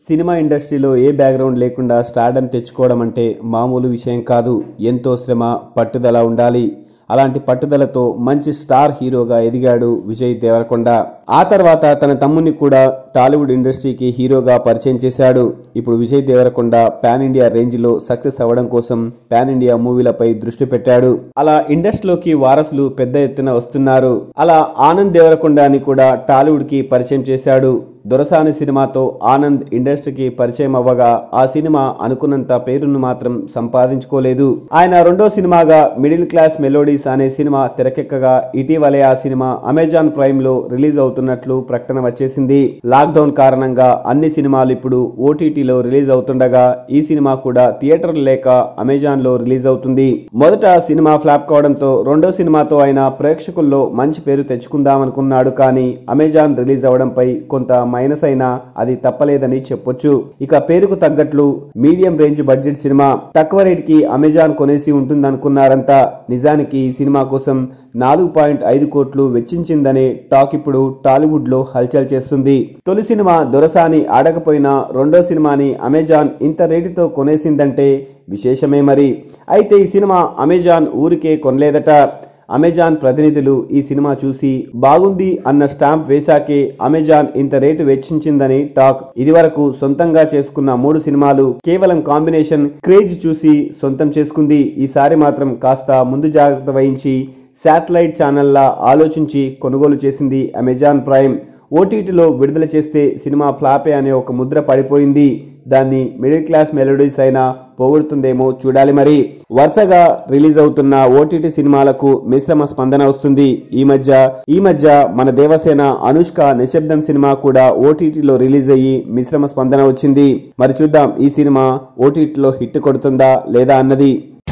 Cinema ఇండస్ట్రీలో ఏ background లేకుండా stardom తెచ్చుకోవడం అంటే మామూలు విషయం కాదు ఎంతో శ్రమ పట్టుదల ఉండాలి అలాంటి పట్టుదలతో మంచి స్టార్ హీరోగా ఎదిగాడు విజయ్ దేవరకొండ ఆ తర్వాత తన తమ్ముని కూడా టాలీవుడ్ ఇండస్ట్రీకి హీరోగా పరిచయం చేశాడు ఇప్పుడు Vijay Deverakonda pan India range లో సక్సెస్ అవ్వడం కోసం పాన్ ఇండియా మూవీలపై దృష్టి పెట్టాడు అలా ఇండస్ట్రీలోకి వారసులు పెద్ద ఎత్తున వస్తున్నారు అలా ఆనంద్ దేవరకొండని కూడా టాలీవుడ్ కి పరిచయం చేశాడు దొరసాని సినిమాతో ఆనంద్ ఇండస్ట్రీకి పరిచయం అవ్వగా ఆ సినిమా అనుకున్నంత పేరును మాత్రం సంపాదించుకోలేదు ఆయన రెండో సినిమాగా మిడిల్ క్లాస్ మెలోడీస్ అనే సినిమా తెరకెక్కగా ఇటీవలే ఆ సినిమా అమెజాన్ ప్రైమ్ లో రిలీజ్ అవుతున్నట్లు ప్రకటన వచ్చేసింది లాక్డౌన్ కారణంగా అన్ని సినిమాలు ఇప్పుడు ఓటీటీలో రిలీజ్ అవుతుండగా ఈ సినిమా కూడా థియేటర్ లేక అమెజాన్ లో రిలీజ్ అవుతుంది మొదట సినిమా ఫ్లాప్ కావడంతో రెండో సినిమాతో ఆయన ప్రేక్షకుల్లో మంచి పేరు తెచ్చుకుందామనుకున్నాడు కానీ అమెజాన్ రిలీజ్ అవడంపై కొంత మైనస్ అయినా అది తప్పలేదని చెప్పొచ్చు ఇక పేరుకు తగ్గట్లు మీడియం రేంజ్ బడ్జెట్ సినిమా తక్కువ రేట్ కి అమెజాన్ కొనేసి ఉంటుందనుకున్నారంతా నిజానికి ఈ సినిమా కోసం నాలుగు పాయింట్ ఐదు కోట్లు వెచ్చించిందనే టాక్ ఇప్పుడు టాలీవుడ్ లో హల్చల్ చేస్తుంది తొలి సినిమా దొరసాని ఆడకపోయినా రెండో సినిమాని అమెజాన్ ఇంత రేటుతో కొనేసిందంటే విశేషమే మరి అయితే ఈ సినిమా అమెజాన్ ఊరికే కొనలేదట అమెజాన్ ప్రతినిధులు ఈ సినిమా చూసి బాగుంది అన్న స్టాంప్ వేశాకే అమెజాన్ ఇంత రేటు వెచ్చించిందని టాక్ ఇదివరకు సొంతంగా చేసుకున్న మూడు సినిమాలు కేవలం కాంబినేషన్ క్రేజ్ చూసి సొంతం చేసుకుంది ఈసారి మాత్రం కాస్త ముందు జాగ్రత్త వహించి శాటిలైట్ ఛానల్లా ఆలోచించి కొనుగోలు చేసింది అమెజాన్ ప్రైమ్ ఓటీటీలో విడుదల చేస్తే సినిమా ఫ్లాపే అనే ఒక ముద్ర పడిపోయింది దాన్ని మిడిల్ క్లాస్ మెలోడీస్ అయినా పోగొడుతుందేమో చూడాలి మరి వరుసగా రిలీజ్ అవుతున్న ఓటీటీ సినిమాలకు మిశ్రమ స్పందన వస్తుంది ఈ మధ్య ఈ మధ్య మన దేవసేన అనుష్క నిశ్శబ్దం సినిమా కూడా ఓటీటీలో రిలీజ్ అయ్యి మిశ్రమ స్పందన వచ్చింది మరి చూద్దాం ఈ సినిమా ఓటీటీలో హిట్ కొడుతుందా లేదా అన్నది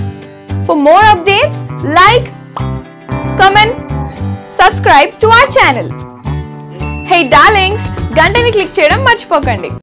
For more updates, like, comment, subscribe to our channel. Hey darlings, గంటని click చేయడం మర్చిపోకండి